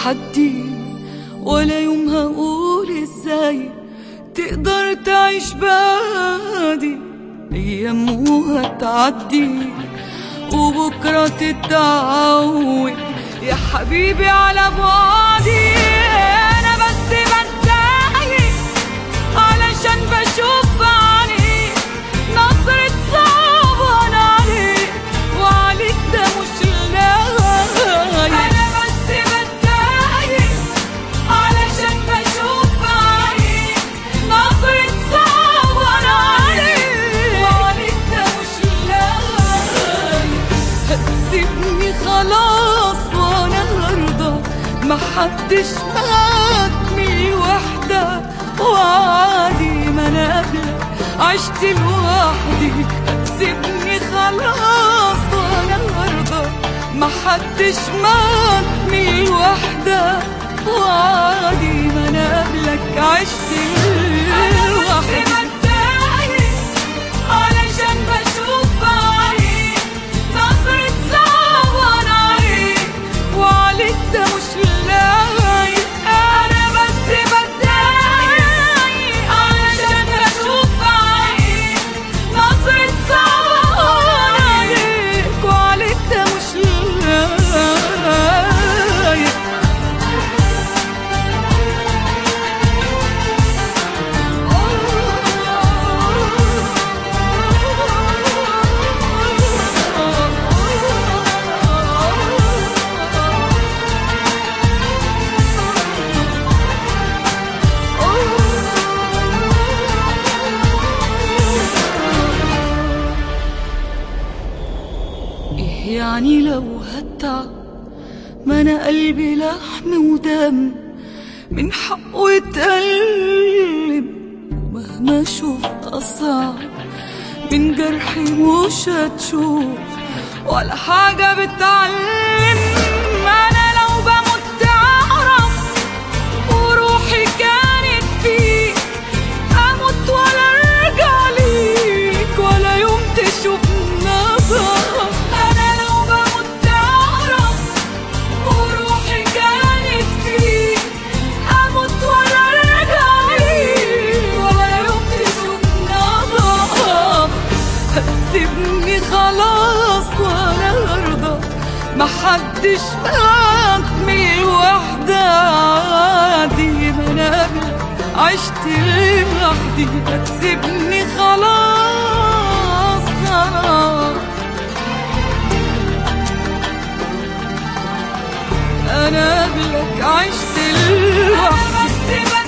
تحدي ولا يوم هقول ازاي تقدر تعيش بعدي ايام وهتعدي وبكرة تتعود يا حبيبي على بعدي انا بس بتضايق علشان بشوف بعينيك نظرة صعبان عليك وعليك ده مش لايق انا بس بتضايق علشان بشوف بعينيك نظرة صعبان عليك وعليك ده مش لايق هتسيبني خلاص وانا هرضى محدش معاك وحدة وعادي ما انا قبلك عشت لوحدي هتسيبني خلاص وانا هرضى محدش معاك وحدة وعادي ما انا قبلك عشت لوحدي علشان بشوف بعينيك نظرة صعبان عليك وعليك ده مش لايق أنا بس بتضايق علشان بشوف بعينيك نظرة صعبان عليك وعليك ده مش لايق إيه يعني لو هتعب ما انا قلبي لحم ودم من حقه يتألم ومهما اشوف اصعب من جرحي مش هتشوف ولا حاجة بتعلم انا لو بموت تعرف وروحي كانت فيك اموت ولا ارجع ليك ولا يوم تشوف نظر انا لو بموت تعرف وروحي كانت فيك اموت ولا ارجع ليك ولا يوم تشوف نظر هتسيبني خلاص وانا ارضى محدش معاك من الوحدة عادي ما انا قبلك عشت لوحدي هتسيبني خلاص خلاص انا قبلك عشت لوحدي